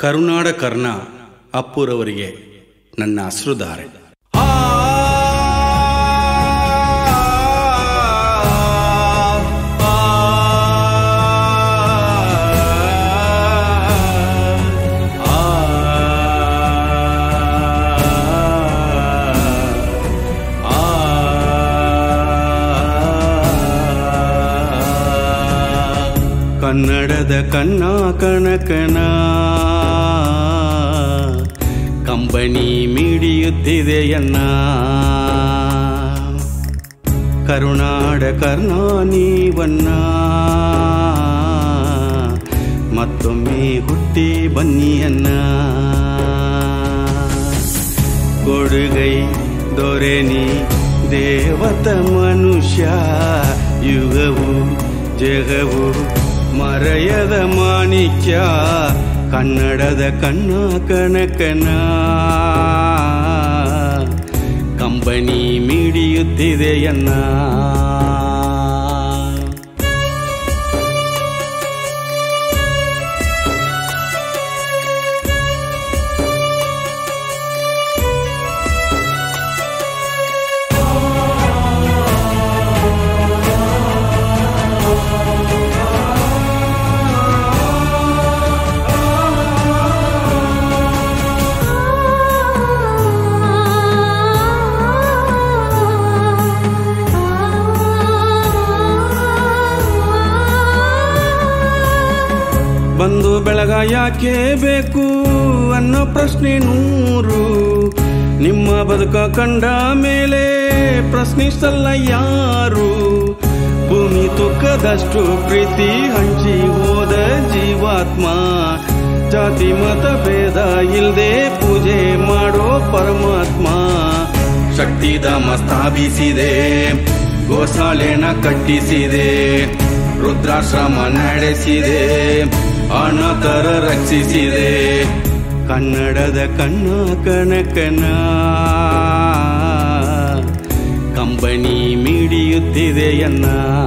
ಕರುನಾಡ ಕರ್ಣ ಅಪ್ಪುರವರಿಗೆ ನನ್ನ ಅಶ್ರುಧಾರೆ ಕನ್ನಡದ ಕಣ್ಣ ಕಣಕನ ಕಂಬನಿ ಮಿಡಿಯುತ್ತಿದೆಯನ್ನ ಕರುನಾಡ ಕರ್ಣ ನೀವನ್ನ ಮತ್ತೊಮ್ಮೆ ಹುಟ್ಟಿ ಬನ್ನಿಯನ್ನ ಕೊಡುಗೈ ದೊರೆನಿ ದೇವತ ಮನುಷ್ಯ ಯುಗವು ಜಗವು ಮರೆಯದ ಮಾಣಿಕ್ಯ ಕನ್ನಡದ ಕಣ್ಣ ಕನಕನ ಕಂಬನಿ ಮಿಡಿಯುತ್ತಿದೆಯನ್ನ ಬಂದು ಬೆಳಗ ಯಾಕೆ ಬೇಕು ಅನ್ನೋ ಪ್ರಶ್ನೆ ನೂರು ನಿಮ್ಮ ಬದುಕ ಕಂಡ ಮೇಲೆ ಪ್ರಶ್ನಿಸಲ್ಲ ಯಾರು ಭೂಮಿ ತುಕ್ಕದಷ್ಟು ಪ್ರೀತಿ ಹಂಚಿ ಹೋದ ಜೀವಾತ್ಮ ಜಾತಿ ಮತ ಭೇದ ಇಲ್ದೆ ಪೂಜೆ ಮಾಡೋ ಪರಮಾತ್ಮ ಶಕ್ತಿಧಾಮ ಸ್ಥಾಪಿಸಿದೆ ಗೋಸಾಲೆನ ಕಟ್ಟಿಸಿದೆ ರುದ್ರಾಶ್ರಮ ನಡೆಸಿದೆ ಅನಾಥರ ರಕ್ಷಿಸಿದೆ ಕನ್ನಡದ ಕಣ್ಣ ಕನಕನ ಕಂಬನಿ ಮಿಡಿಯುತ್ತಿದೆಯನ್ನ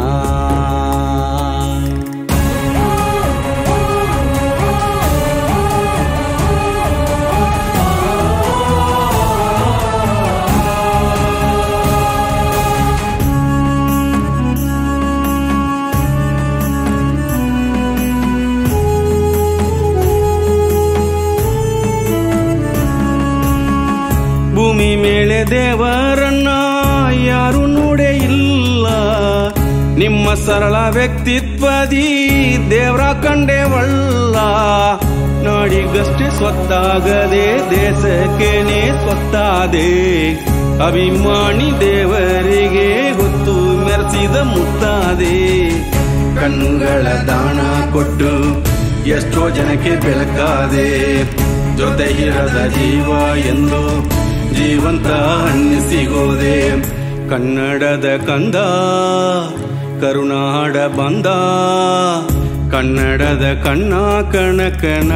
ಭೂಮಿ ಮೇಲೆ ದೇವರನ್ನ ಯಾರು ನೋಡೇ ಇಲ್ಲ ನಿಮ್ಮ ಸರಳ ವ್ಯಕ್ತಿತ್ವದಿ ದೇವರ ಕಂಡೇವಲ್ಲ ನಾಡಿಗಷ್ಟೇ ಸ್ವತ್ತಾಗದೆ ದೇಶಕ್ಕೇನೆ ಸ್ವತ್ತಾದೆ ಅಭಿಮಾನಿ ದೇವರಿಗೆ ಗೊತ್ತು ಮೆರೆಸಿದ ಮುತ್ತಾದೆ ಕಣ್ಣುಗಳ ದಾನ ಕೊಟ್ಟು ಎಷ್ಟೋ ಜನಕ್ಕೆ ಬೆಳಕಾದೆ ಜೊತೆ ಇರದ ಜೀವ ಎಂದು ಜೀವಂತ ಅನ್ನಿಸಿಗೋದೆ ಕನ್ನಡದ ಕಂದ ಕರುನಾಡ ಬಂದ ಕನ್ನಡದ ಕಣ್ಣ ಕಣಕನ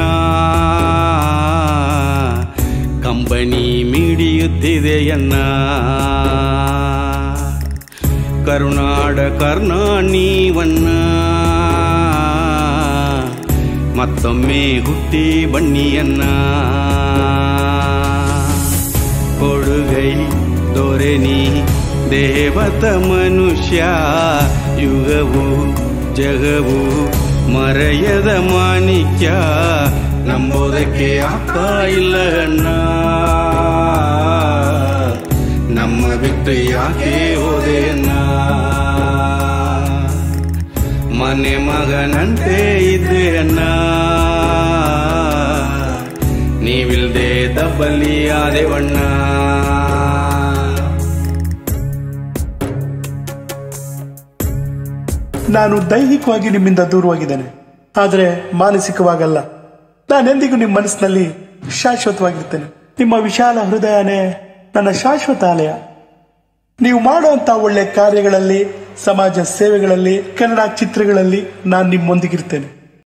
ಕಂಬನಿ ಮಿಡಿಯುತ್ತಿದೆಯನ್ನ ಕರುನಾಡ ಕರ್ಣ ನೀವನ್ನ ಮತ್ತೊಮ್ಮೆ ಹುಟ್ಟಿ ಬನ್ನಿಯನ್ನ ಕೊಡುಗೈ ದೊರೆನಿ ದೇವತ ಮನುಷ್ಯ ಯುಗವು ಜಗವು ಮರೆಯದ ಮಾಣಿಕ್ಯ ನಂಬೋದಕ್ಕೆ ಆಗ್ತಾ ಇಲ್ಲ ಅಣ್ಣ ನಮ್ಮ ಬಿಟ್ಟು ಯಾಕೆ ಹೋದೆಯನ್ನ ಮನೆ ಮಗನಂತೆ ಇದ್ದೆ ಅನ್ನ ನೀವಿಲ್ದೆ ದಬ್ಬಲಿ ಆದೆವಣ್ಣ ನಾನು ದೈಹಿಕವಾಗಿ ನಿಮ್ಮಿಂದ ದೂರವಾಗಿದ್ದೇನೆ ಆದರೆ ಮಾನಸಿಕವಾಗಲ್ಲ ನಾನೆಂದಿಗೂ ನಿಮ್ಮ ಮನಸ್ಸಿನಲ್ಲಿ ಶಾಶ್ವತವಾಗಿರ್ತೇನೆ ನಿಮ್ಮ ವಿಶಾಲ ಹೃದಯನೇ ನನ್ನ ಶಾಶ್ವತ ಆಲಯ ನೀವು ಮಾಡುವಂತ ಒಳ್ಳೆ ಕಾರ್ಯಗಳಲ್ಲಿ ಸಮಾಜ ಸೇವೆಗಳಲ್ಲಿ ಕನ್ನಡ ಚಿತ್ರಗಳಲ್ಲಿ ನಾನು ನಿಮ್ಮೊಂದಿಗಿರ್ತೇನೆ